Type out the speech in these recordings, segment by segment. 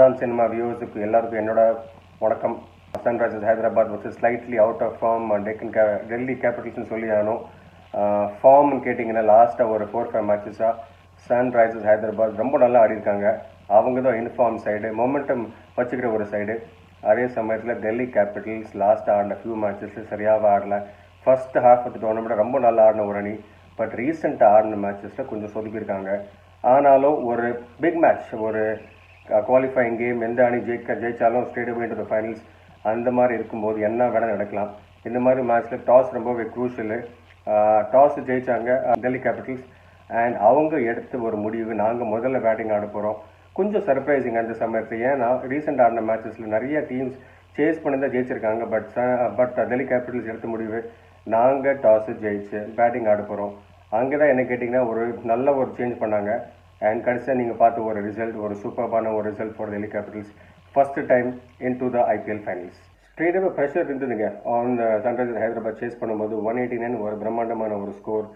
ஆசான் சினிமா வியூவர்ஸுக்கு எல்லாருக்கும் என்னோட வணக்கம் சன்ரைசர்ஸ் ஹைதராபாத் வச்சு slightly out of form Deccan கே டெல்லி கேபிட்டல்ஸ்னு சொல்லி ஆனோம் ஃபார்ம்னு கேட்டிங்கன்னா லாஸ்ட்டாக ஒரு ஃபோர் ஃபைவ் மேட்சஸாக சன்ரைசர்ஸ் ஹைதராபாத் ரொம்ப நல்லா ஆடிருக்காங்க அவங்க தான் இன்ஃபார்ம் சைடு மொமெண்டம் வச்சுக்கிற ஒரு சைடு அதே சமயத்தில் டெல்லி கேபிட்டல்ஸ் லாஸ்ட் ஆடின ஃபியூ மேட்சஸில் சரியாக ஆடல ஃபர்ஸ்ட் ஹாஃப் ஆஃப் டோர்னமெண்ட் ரொம்ப நல்லா ஆடின ஒரு அணி பட் ரீசெண்டாக ஆடின மேட்சஸில் கொஞ்சம் சொதுப்பியிருக்காங்க ஆனாலும் ஒரு பிக் மேட்ச் ஒரு குவாலிஃபைங் கேம் எந்த அணி ஜெயிக்க ஜெயிச்சாலும் ஸ்டேட் அவே டு ஃபைனல்ஸ் அந்த மாதிரி இருக்கும்போது என்ன வேணால் நடக்கலாம் இந்த மாதிரி மேட்ச்சில் டாஸ் ரொம்பவே க்ரூஷியலு டாஸ் ஜெயிச்சாங்க டெல்லி கேபிட்டல்ஸ் அண்ட் அவங்க எடுத்த ஒரு முடிவு நாங்கள் முதல்ல பேட்டிங் ஆட போகிறோம் கொஞ்சம் சர்ப்ரைசிங் அந்த சமயத்தில் ஏன்னா ரீசெண்ட் ஆடின மேட்சஸில் நிறைய டீம்ஸ் சேஸ் பண்ணி தான் ஜெயிச்சிருக்காங்க பட் பட் டெல்லி கேபிட்டல்ஸ் எடுத்த முடிவு நாங்கள் டாஸ் ஜெயிச்சு பேட்டிங் ஆட போகிறோம் அங்கே தான் என்ன கேட்டிங்கன்னா ஒரு நல்ல ஒரு சேஞ்ச் பண்ணாங்க அண்ட் கடைசியாக நீங்கள் பார்த்த ஒரு ரிசல்ட் ஒரு சூப்பர்பான ஒரு result for Delhi Capitals first time into the IPL finals ஸ்ட்ரெயிட்டாக ப்ரெஷர் இருந்ததுங்க ஆன் சன்ரைசர்ஸ் ஹைதராபாத் சேஸ் பண்ணும்போது ஒன் எயிட்டி நைன் ஒரு பிரம்மாண்டமான ஒரு ஸ்கோர்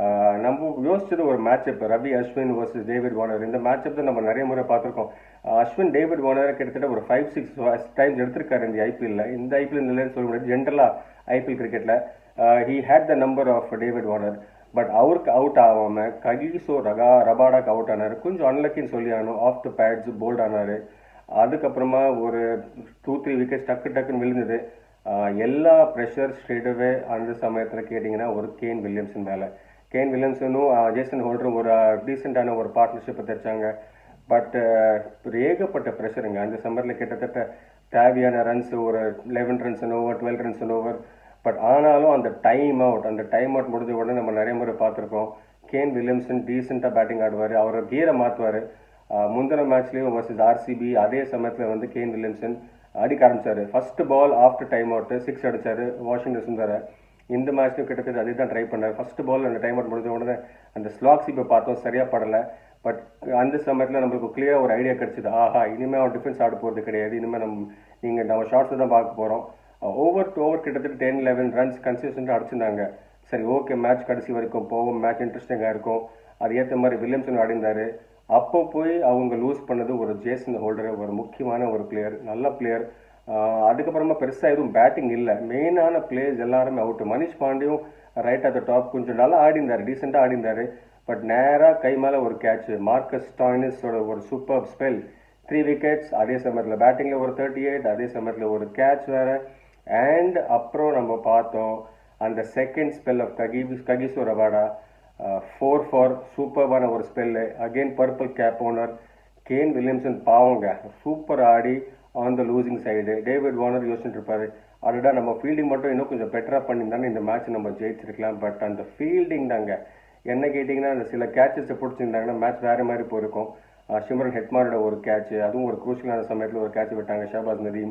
நம்ம யோசிச்சது ஒரு matchup Ravi Ashwin versus David Warner இந்த மேட்சப் தான் நம்ம நிறைய முறை பார்த்துருக்கோம் அஸ்வின் டேவிட் வார்னர் கிட்டத்தட்ட ஒரு ஃபைவ் சிக்ஸ் டைம்ஸ் எடுத்திருக்காரு இந்த ஐபிஎல்ல இந்த ஐபிஎல் இல்லைன்னு சொல்ல முடியாது ஜென்ரலாக ஐபிஎல் கிரிக்கெட்டில் he had the number of David Warner but அவருக்கு அவுட் ஆகாம ககிசோ ரகா ரபாடாக்கு அவுட் ஆனார் கொஞ்சம் அன்லக்கின்னு சொல்லி ஆனோம் ஆஃப் த பேட்ஸ் போல்ட் ஆனார் அதுக்கப்புறமா ஒரு டூ த்ரீ விக்கெட்ஸ் டக்கு டக்குன்னு விழுந்தது எல்லா ப்ரெஷர் ஸ்ட்ரெயிட்டவே அந்த சமயத்தில் கேட்டிங்கன்னா ஒரு கேன் வில்லியம்சன் மேலே கேன் வில்லியம்சனும் ஜேசன் ஹோல்டரும் ஒரு டீசெண்டான ஒரு பார்ட்னர்ஷிப்பை தெரிச்சாங்க பட் ஏகப்பட்ட ப்ரெஷருங்க அந்த சம்மரில் கிட்டத்தட்ட தேவையான ரன்ஸ் ஒரு eleven runs over twelve runs over but ஆனாலும் அந்த டைம் அவுட் அந்த டைம் அவுட் முடிஞ்ச உடனே நம்ம நிறைய முறை பார்த்துருக்கோம் கேன் வில்லியம்சன் டீசெண்டாக பேட்டிங் ஆடுவார் அவர் கீரை மாற்றுவார் முந்தின மேட்ச்லேயும் வர்சஸ் ஆர்சிபி அதே சமயத்தில் வந்து கேன் வில்லியம்சன் அடிக்க ஆரம்பிச்சாரு first ball after time out six அடிச்சாரு வாஷிங்டன் சுந்தர இந்த மேட்ச்லையும் கிட்டத்தட்ட அதே தான் ட்ரை பண்ணார் ஃபர்ஸ்ட் பால் அந்த டைம் அவுட் முடிஞ்ச உடனே அந்த ஸ்லாக்ஸ் இப்போ பார்த்தோம் சரியா படலை பட் அந்த சமயத்தில் நம்மளுக்கு கிளியராக ஒரு ஐடியா கிடைச்சிது ஆஹா இனிமேல் அவன் டிஃபென்ஸ் ஆட போகிறது கிடையாது இனிமேல் நம்ம நீங்கள் நம்ம ஷார்ட்ஸ் தான் பார்க்க போகிறோம் ஓவர் டு ஓவர் கிட்டத்தட்ட டென் லெவன் ரன்ஸ் கன்சிஸ்டண்டாக அடிச்சிருந்தாங்க சரி ஓகே மேட்ச் கடைசி வரைக்கும் போகும் மேட்ச் இன்ட்ரெஸ்டிங்காக இருக்கும் அது ஏற்ற மாதிரி வில்லியம்சன் ஆடிந்தார் அப்போ போய் அவங்க லூஸ் பண்ணது ஒரு ஜேசன் ஹோல்டர் ஒரு முக்கியமான ஒரு பிளேயர் நல்ல பிளேயர் அதுக்கப்புறமா பெருசாக எதுவும் பேட்டிங் இல்லை மெயினான பிளேயர்ஸ் எல்லாருமே அவுட் மனிஷ் பாண்டியும் ரைட் அட் த டாப் கொஞ்சம் நல்லா ஆடிந்தார் டீசெண்டாக ஆடிந்தார் பட் நேராக கை மேலே ஒரு கேட்ச் மார்க்கஸ் டாயினஸோட ஒரு சூப்பர் ஸ்பெல் த்ரீ விக்கெட்ஸ் அதே சமயத்தில் பேட்டிங்கில் ஒரு தேர்ட்டி எயிட் அதே சமயத்தில் ஒரு கேட்ச் வேறு அண்ட் அப்புறம் நம்ம பார்த்தோம் அந்த செகண்ட் ஸ்பெல் ஆஃப் ககி ககிசோ ரபாடா ஃபோர் ஃபார் சூப்பர்பான ஒரு spell again purple cap owner Kane Williamson பாவங்க சூப்பர் ஆடி on the losing side David Warner யோசிச்சுட்டு இருப்பாரு அதுடா நம்ம ஃபீல்டிங் மட்டும் இன்னும் கொஞ்சம் பெட்டராக பண்ணியிருந்தாலும் இந்த மேட்ச் நம்ம ஜெயிச்சிருக்கலாம் பட் அந்த ஃபீல்டிங் தாங்க என்ன கேட்டிங்கன்னா அந்த சில கேட்சஸை பிடிச்சிருந்தாங்கன்னா மேட்ச் வேறு மாதிரி போயிருக்கும் ஷிமரன் ஹெட்மாரோட ஒரு கேட்ச் அதுவும் ஒரு குரூஷியலான சமயத்தில் ஒரு கேட்ச் விட்டாங்க Shahbaz Nadeem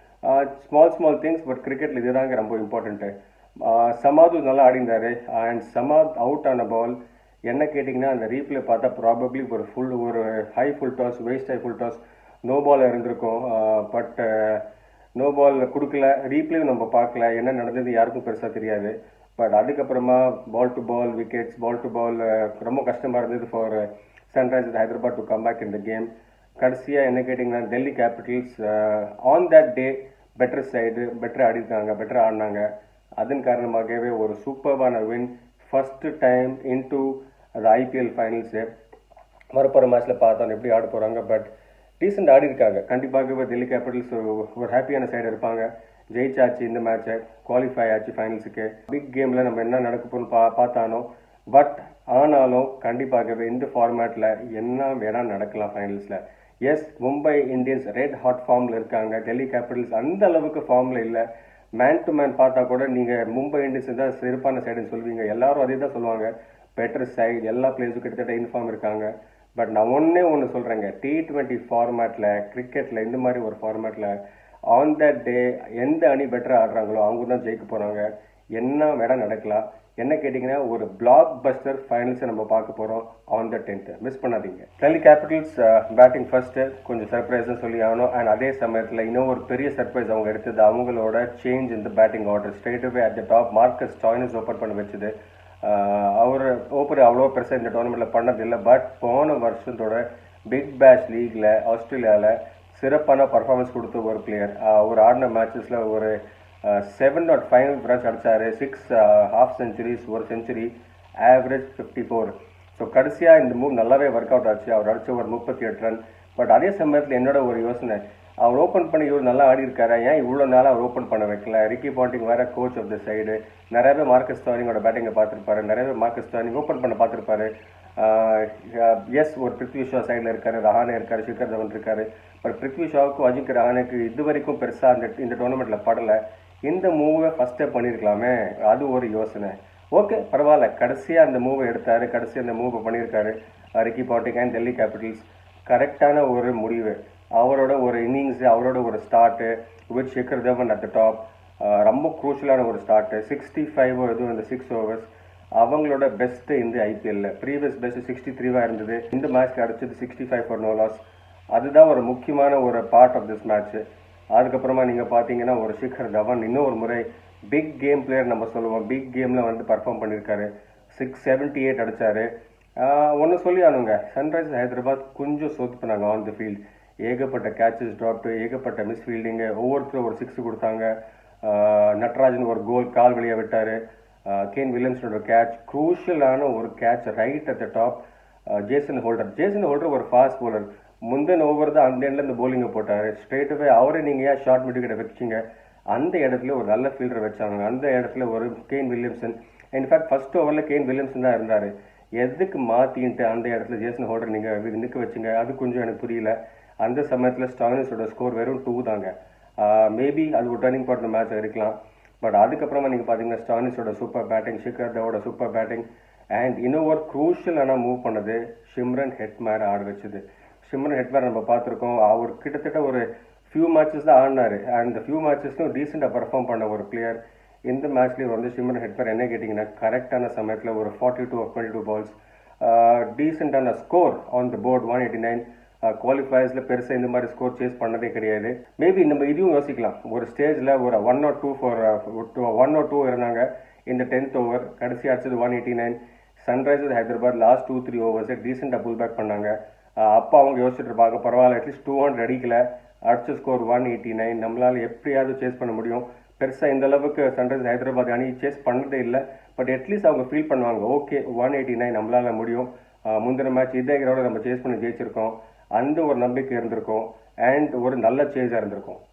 small small things but கிரிக்கெட்டில் இதுதாங்க ரொம்ப இம்பார்ட்டண்ட்டு சமாது நல்லா ஆடிந்தாரு அண்ட் சமாத் அவுட் ஆன பால் என்ன கேட்டிங்கன்னா அந்த ரீப்ளே பார்த்தா ப்ராபப்ளி ஒரு ஃபுல் ஒரு high full toss waist high full toss no ball இருந்திருக்கும் பட் நோ பால் கொடுக்கல ரீப்ளேயும் நம்ம பார்க்கல என்ன நடந்தது யாருக்கும் பெருசாக தெரியாது பட் அதுக்கப்புறமா ball to ball wickets ball to ball ரொம்ப கஷ்டமாக இருந்தது for Sunrisers Hyderabad to come back இந்த கேம் கடைசியாக என்ன கேட்டிங்கன்னா Delhi Capitals on that day better side better ஆடிருக்காங்க பெட்டர் ஆடினாங்க அதன் காரணமாகவே ஒரு சூப்பர்வான வின் ஃபர்ஸ்ட் டைம் இன்டு அது ஐபிஎல் ஃபைனல்ஸு வரப்போகிற மேட்ச்சில் பார்த்தோம் எப்படி ஆட போகிறாங்க பட் டீசெண்ட் ஆடி இருக்காங்க கண்டிப்பாகவே டெல்லி கேபிட்டல்ஸ் ஒரு ஹாப்பியான சைடு இருப்பாங்க ஜெயிச்சாச்சு இந்த மேட்சை குவாலிஃபை ஆச்சு ஃபைனல்ஸுக்கு பிக் கேமில் நம்ம என்ன நடக்க போகணும்னு பா பார்த்தானோ பட் ஆனாலும் கண்டிப்பாகவே இந்த ஃபார்மேட்டில் என்ன வேணால் நடக்கலாம் ஃபைனல்ஸில் yes Mumbai Indians red hot ஃபார்மில் இருக்காங்க டெல்லி கேபிட்டல்ஸ் அந்த அளவுக்கு ஃபார்மில் இல்லை மேன் டு மேன் பார்த்தா கூட நீங்கள் மும்பை இந்தியன்ஸ் தான் சிறப்பான சைடுன்னு சொல்லுவீங்க எல்லாரும் அதே தான் சொல்லுவாங்க பெட்டர் சைடு எல்லா பிளேயர்ஸும் கிட்டத்தட்ட இன்ஃபார்ம் இருக்காங்க பட் நான் ஒன்றே ஒன்று சொல்கிறேங்க டி ட்வெண்ட்டி ஃபார்மேட்டில் கிரிக்கெட்டில் இந்த மாதிரி ஒரு ஃபார்மேட்டில் ஆன் தட் டே எந்த அணி பெட்டராக ஆடுறாங்களோ அவங்க தான் ஜெயிக்க போகிறாங்க என்ன வேணால் நடக்கலாம் என்ன கேட்டிங்கன்னா ஒரு பிளாக் பஸ்டர் ஃபைனல்ஸை நம்ம பார்க்க போகிறோம் ஆன் த டென்த் மிஸ் பண்ணாதீங்க டெல்லி கேபிட்டல்ஸ் பேட்டிங் ஃபர்ஸ்ட்டு கொஞ்சம் சர்ப்ரைஸ்னு சொல்லி ஆகணும் அண்ட் அதே சமயத்தில் இன்னும் ஒரு பெரிய சர்ப்ரைஸ் அவங்க எடுத்தது அவங்களோட சேஞ்ச் இந்த batting order straight away at the top Marcus Stoinis open பண்ண வச்சது அவர் ஓப்பன் அவ்வளோ பெருசாக இந்த டோர்னமெண்ட்டில் பண்ணதில்லை பட் போன வருஷத்தோட பிக் பேஷ் லீக்ல ஆஸ்திரேலியாவில் சிறப்பான பர்ஃபார்மன்ஸ் கொடுத்த ஒரு பிளேயர் அவர் ஆடின மேட்சஸில் ஒரு செவன் நாட் ஃபைவ் ரன்ஸ் அடிச்சாரு சிக்ஸ் ஹாஃப் செஞ்சுரிஸ் ஒரு century average fifty four so கடைசியாக இந்த மூவ் நல்லாவே ஒர்க் அவுட் ஆச்சு அவர் அடிச்ச ஒரு முப்பத்தி எட்டு ரன் பட் அதே சமயத்தில் என்னோட ஒரு யோசனை அவர் ஓப்பன் பண்ணி இவர் நல்லா ஆடி இருக்காரு ஏன் இவ்வளோ நாளாக அவர் ஓப்பன் பண்ண வைக்கல ரிக்கி பாண்டிங் வேற கோச் ஆஃப் த சைடு நிறைய பேர் மார்க்கஸ் ஸ்டானிங்கோட பேட்டிங்கை பார்த்துருப்பாரு நிறைய பேர் மார்க்கஸ் ஸ்டானிங் ஓப்பன் பண்ண பார்த்துருப்பாரு எஸ் ஒரு பிருத்வி ஷா சைடில் இருக்காரு ரஹானே இருக்காரு சிக்கர் தவன் இருக்காரு பட் பிருத்வி ஷாவுக்கும் அஜிங்கர் ரஹானேக்கு இது வரைக்கும் பெருசாக அந்த இந்த டோர்னமெண்ட்டில் படலை இந்த மூவை ஃபஸ்ட்டே பண்ணியிருக்கலாமே அது ஒரு யோசனை ஓகே பரவாயில்ல கடைசியாக அந்த மூவை எடுத்தாரு கடைசி அந்த மூவை பண்ணியிருக்காரு Ricky Ponting and Delhi Capitals கரெக்டான ஒரு முடிவு அவரோட ஒரு இன்னிங்ஸ் அவரோட ஒரு start with Shikhar Dhawan at the top ரொம்ப குரூஷியலான ஒரு ஸ்டார்ட்டு சிக்ஸ்டி ஃபைவ் எதுவும் இந்த சிக்ஸ் ஓவர்ஸ் அவங்களோட பெஸ்ட்டு இந்த ஐபிஎல்ல ப்ரீவியஸ் பெஸ்ட் சிக்ஸ்டி த்ரீவாக இருந்தது இந்த மேட்ச் அடிச்சது sixty five for no loss அதுதான் ஒரு முக்கியமான ஒரு பார்ட் ஆஃப் திஸ் மேட்ச்சு அதுக்கப்புறமா நீங்கள் பார்த்தீங்கன்னா ஒரு ஷிகர் தவன் இன்னும் ஒரு முறை பிக் கேம் பிளேயர் நம்ம சொல்லுவோம் பிக் கேமில் வந்து பர்ஃபார்ம் பண்ணியிருக்காரு சிக்ஸ் செவன்ட்டி எயிட் அடித்தார் ஒன்று சொல்லி ஆனுங்க சன்ரைஸ் ஹைதராபாத் கொஞ்சம் சொத்துப்பினாங்க ஆன் தி ஃபீல்ட் ஏகப்பட்ட கேட்சஸ் ட்ராப்டு ஏகப்பட்ட மிஸ் ஃபீல்டிங்கு ஒவ்வொருத்தரும் ஒரு சிக்ஸ் கொடுத்தாங்க நட்ராஜன் ஒரு கோல் கால் வழியாக விட்டார் கேன் வில்லியம்ஸோட கேட்ச் க்ரூஷியலான ஒரு catch right at the top Jason Holder Jason Holder ஒரு ஃபாஸ்ட் bowler முந்தின ஓவர் தான் அந்த எண்ட்ல இந்த bowling போட்டார் ஸ்ட்ரெயிட்டாகவே அவரே நீங்கள் ஏன் ஷார்ட் மிடிக்கிட்ட வச்சிங்க அந்த இடத்துல ஒரு நல்ல ஃபீல்டர் வச்சாங்க அந்த இடத்துல ஒரு கேன் வில்லியம்சன் இன்ஃபேக்ட் ஃபர்ஸ்ட் ஓவரில் கேன் வில்லியம்சன் தான் இருந்தார் எதுக்கு மாற்றின்ட்டு அந்த இடத்துல ஜேசன் ஹோல்டர் நீங்கள் நிற்க வச்சிங்க அது கொஞ்சம் எனக்கு புரியல அந்த சமயத்தில் ஸ்டானிஸோட ஸ்கோர் வெறும் டூ தாங்க மேபி அது ஒரு டர்னிங் பாயிண்ட் மேட்ச் இருக்கலாம் பட் அதுக்கப்புறமா நீங்கள் பார்த்தீங்கன்னா ஸ்டானிஸோட சூப்பர் பேட்டிங் ஷிகர் தவோட சூப்பர் பேட்டிங் அண்ட் இன்னும் ஒரு க்ரூஷியலான மூவ் பண்ணது ஷிம்ரன் ஹெட்மேர் ஆட வச்சது ஷிம்ரன் ஹெட்மேர் நம்ம பார்த்துருக்கோம் அவர் கிட்டத்தட்ட ஒரு ஃபியூ மேட்சஸ் தான் ஆடினாரு அண்ட் ஃபியூ மேட்சஸ்லையும் டீசெண்டாக பர்ஃபார்ம் பண்ண ஒரு பிளேயர் இந்த மேட்ச்லேயும் வந்து ஷிம்ரன் ஹெட்மேர் என்ன கேட்டிங்கன்னா கரெக்டான சமயத்தில் ஒரு forty two twenty two balls டீசெண்டான score on the board one eighty nine குவாலிஃபயர்ஸில் பெருசாக இந்த மாதிரி ஸ்கோர் சேஸ் பண்ணதே கிடையாது மேபி நம்ம இதையும் யோசிக்கலாம் ஒரு ஸ்டேஜில் ஒரு one not two for one not two இருந்தாங்க இந்த டென்த் ஓவர் கடைசி அடிச்சது one eighty nine Sunrisers Hyderabad last two three ஓவர்ஸை டீசெண்டாக புல் பேக் பண்ணாங்க அப்போ அவங்க யோசிச்சுட்டு இருப்பாங்க பரவாயில்ல அட்லீஸ்ட் டூ ஹண்ட்ரட் அடிக்கல அடிச்ச ஸ்கோர் ஒன் எயிட்டி நைன் நம்மளால எப்படியாவது சேஸ் பண்ண முடியும் பெருசாக இந்த அளவுக்கு சன்ரைசர்ஸ் ஹைதராபாத் அணி சேஸ் பண்ணதே இல்லை பட் அட்லீஸ்ட் அவங்க ஃபீல் பண்ணுவாங்க ஓகே ஒன் எயிட்டி நைன் நம்மளால முடியும் முந்தின மேட்ச் இதே கிரௌட நம்ம சேஸ் பண்ணி ஜெயிச்சிருக்கோம் அந்த ஒரு நம்பிக்கை இருந்திருக்கும் அண்ட் ஒரு நல்ல சேஸாக இருந்திருக்கும்